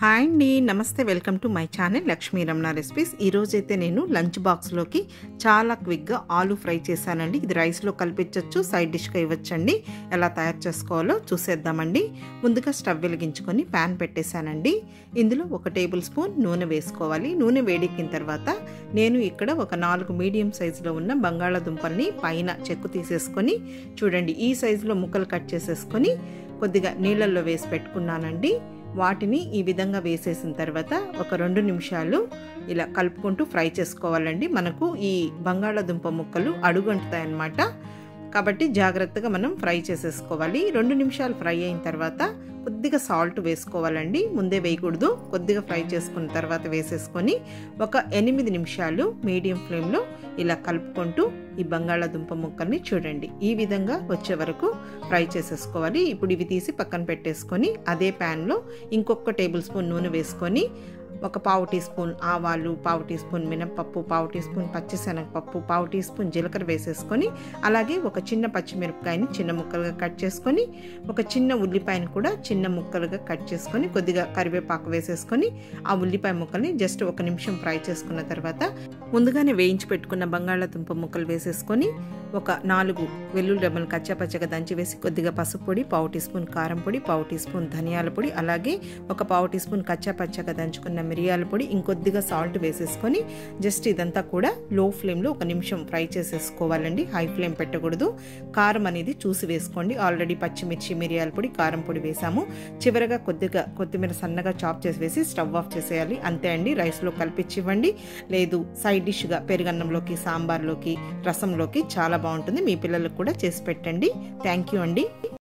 hi అండి నమస్తే welcome to my channel Lakshmi Ramana recipes ఈరోజైతే నేను లంచ్ బాక్స్లోకి చాలా క్విక్గా ఆలు ఫ్రై చేశానండి ఇది రైస్లో కల్పించవచ్చు సైడ్ డిష్గా ఇవ్వచ్చండి ఎలా తయారు చేసుకోవాలో చూసేద్దామండి ముందుగా స్టవ్ వెలిగించుకొని ప్యాన్ పెట్టేశానండి ఇందులో ఒక టేబుల్ స్పూన్ నూనె వేసుకోవాలి నూనె వేడెక్కిన తర్వాత నేను ఇక్కడ ఒక నాలుగు మీడియం సైజులో ఉన్న బంగాళాదుంపల్ని పైన చెక్కు తీసేసుకొని చూడండి ఈ సైజులో ముక్కలు కట్ చేసేసుకొని కొద్దిగా నీళ్ళల్లో వేసి పెట్టుకున్నానండి వాటిని ఈ విధంగా వేసేసిన తర్వాత ఒక రెండు నిమిషాలు ఇలా కలుపుకుంటూ ఫ్రై చేసుకోవాలండి మనకు ఈ బంగాళాదుంప ముక్కలు అడుగంటుతాయి అన్నమాట కాబట్టి జాగ్రత్తగా మనం ఫ్రై చేసేసుకోవాలి రెండు నిమిషాలు ఫ్రై అయిన తర్వాత కొద్దిగా సాల్ట్ వేసుకోవాలండి ముందే వేయకూడదు కొద్దిగా ఫ్రై చేసుకున్న తర్వాత వేసేసుకొని ఒక ఎనిమిది నిమిషాలు మీడియం ఫ్లేమ్లో ఇలా కలుపుకుంటూ ఈ బంగాళాదుంప ముక్కల్ని చూడండి ఈ విధంగా వచ్చే వరకు ఫ్రై చేసేసుకోవాలి ఇప్పుడు ఇవి తీసి పక్కన పెట్టేసుకొని అదే ప్యాన్లో ఇంకొక టేబుల్ స్పూన్ నూనె వేసుకొని ఒక పావు టీ స్పూన్ ఆవాలు పావు టీ స్పూన్ మినపప్పు పావు టీ స్పూన్ పచ్చిశనగపప్పు పావు టీ స్పూన్ జీలకర్ర వేసేసుకొని అలాగే ఒక చిన్న పచ్చిమిరపకాయని చిన్న ముక్కలుగా కట్ చేసుకొని ఒక చిన్న ఉల్లిపాయని కూడా చిన్న ముక్కలుగా కట్ చేసుకొని కొద్దిగా కరివేపాకు వేసేసుకొని ఆ ఉల్లిపాయ ముక్కల్ని జస్ట్ ఒక నిమిషం ఫ్రై చేసుకున్న తర్వాత ముందుగానే వేయించి పెట్టుకున్న బంగాళాదుంప ముక్కలు వేసేసుకొని ఒక నాలుగు వెల్లుల్లి రెమ్మలు కచ్చాపచ్చగా దంచి వేసి కొద్దిగా పసుపు పొడి పావు టీ స్పూన్ కారం పొడి పావు టీ స్పూన్ ధనియాల పొడి అలాగే ఒక పావు టీ స్పూన్ కచ్చాపచ్చగా దంచుకున్న మిరియాల పొడి ఇంకొద్దిగా సాల్ట్ వేసేసుకొని జస్ట్ ఇదంతా కూడా లో ఫ్లేమ్లో ఒక నిమిషం ఫ్రై చేసేసుకోవాలండి హై ఫ్లేమ్ పెట్టకూడదు కారం అనేది చూసి వేసుకోండి ఆల్రెడీ పచ్చిమిర్చి మిరియాల పొడి కారం పొడి వేసాము చివరగా కొద్దిగా కొత్తిమీర సన్నగా చాప్ చేసి వేసి స్టవ్ ఆఫ్ చేసేయాలి అంతే అండి రైస్లో కలిపించి ఇవ్వండి లేదు సైడ్ డిష్గా పెరుగన్నంలోకి సాంబార్లోకి రసంలోకి చాలా బాగుంటుంది మీ పిల్లలకు కూడా చేసి పెట్టండి థ్యాంక్ యూ అండి